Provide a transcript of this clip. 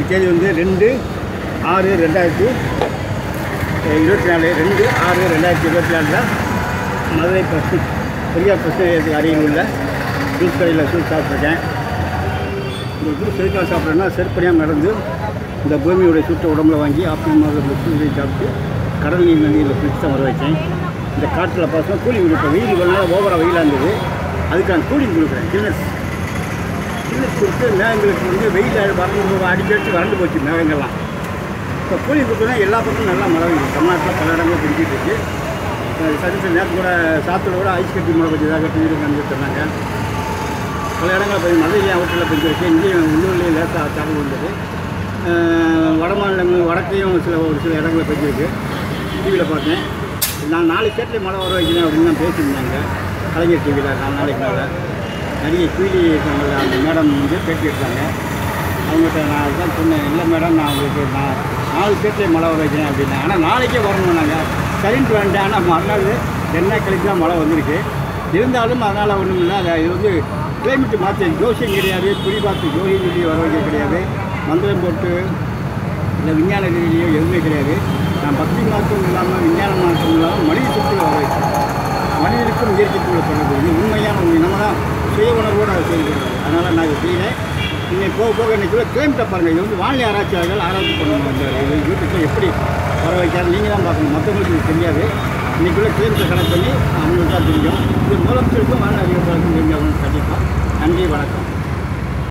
இந்த தேதி வந்து ரெண்டு ஆறு ரெண்டாயிரத்தி இருபத்தி நாலு ரெண்டு ஆறு ரெண்டாயிரத்தி இருபத்தி நாலில் மதுரை பஸ் பெரியார் பஸ் நிலையத்துக்கு அருகில் உள்ள ஜூஸ் கடையில் ஜூஸ் சாப்பிட்ருக்கேன் இந்த ஜூஸ் எதுக்காக சாப்பிட்றேன்னா செருப்படியாக நடந்து இந்த பூமியோட சுற்ற உடம்புல வாங்கி ஆப்பிள் மாதிரி ஜூஸை சாப்பிட்டு கடல் நீர் நதியில் குளிச்சு தான் வர வச்சேன் இந்த காட்டில் பார்த்தா கூலி கொடுப்பேன் வெயில் கொஞ்ச நாள் ஓவராக வெயிலாக இருந்தது அதுக்கு நான் கூலி கொடுக்குறேன் கில்னஸ் கில்னஸ் கொடுத்து மேகங்களுக்கு வந்து வெயில் வறண்டு அடிக்கடி வறண்டு போச்சு மேகங்கள்லாம் இப்போ கூலி கொடுத்தோன்னா எல்லா பக்கமும் நல்லா மழை பெய்யுது தமிழ்நாட்டில் பல இடங்களும் பெஞ்சிட்டு இருக்கு சர்வீஸ் நேரத்து கூட சாத்தோட கூட ஐஸ் கட்டி மழை பெஞ்சதாக டிவியில் காமிச்சிட்டு இருந்தாங்க பல இடங்களில் பெய்யும் மதுரை மாவட்டத்தில் பெஞ்சிருக்கு இங்கேயும் உள்ளூர்லேயும் லேசாக தகவல் வந்தது அஹ் வட மாநிலங்கள் வடக்கையும் சில ஒரு சில இடங்களில் பெஞ்சிருக்கு டிவியில் பார்த்தேன் நான் நாலு ஸ்டேட்லேயும் மழை வர வைக்கணும் அப்படின்னு தான் பேசியிருந்தாங்க கலைஞர் டிவியில் நாலு நாளைக்கு மேலே நடிகை குயிலி இருக்காங்கல்ல அந்த மேடம் வந்து பேட்டி எடுத்தாங்க அவங்ககிட்ட நான் அதுதான் சொன்னேன் இல்லை மேடம் நான் உங்களுக்கு நான் நாலு ஸ்டேட்லேயும் மழை வர வைக்கிறேன் அப்படின்னு ஆனால் நாளைக்கே வரணும் நாங்கள் சரின்ட்டு வந்துட்டேன் ஆனால் மறுநாள் என்ன கழிச்சு தான் மழை வந்திருக்கு இருந்தாலும் அதனால் ஒன்றும் இல்லை அது இது வந்து கிளைமேட் மாற்றி ஜோசியம் கிடையாது குறி பார்த்து ஜோசியம் சொல்லி வர வைக்க கிடையாது மந்திரம் போட்டு இல்லை விஞ்ஞான ரீதியிலையோ எதுவுமே கிடையாது நான் பக்தி மாற்றம் இல்லாமல் விஞ்ஞான மாற்றம் இல்லாமல் மனித சுற்றுலா வர வைக்கிறேன் மனிதனுக்கும் இயற்கைக்குள்ள தொடர்பு இது உண்மையான உண்மை நம்ம தான் சுய உணர்வோடு அதை செய்கிறோம் அதனால் நான் இதை செய்கிறேன் இன்னைக்கு போக போக இன்னைக்குள்ள கிளைமேட்டை பாருங்கள் இது வந்து வானிலை ஆராய்ச்சியாளர்கள் ஆராய்ச்சி பண்ணணும் இந்த இது யூடியூப்பில் எப்படி வர வைக்காது நீங்கள் தான் பார்க்கணும் மற்றவங்களுக்கு இது தெரியாது இன்னைக்குள்ள கிளைமேட்டை கணக்கு பண்ணி அவங்களுக்கு தான் தெரியும் இது முதலமைச்சருக்கும் வானிலை அறிவிப்பாளருக்கும் தெரிஞ்சவங்க கண்டிப்பாக நன்றி வணக்கம்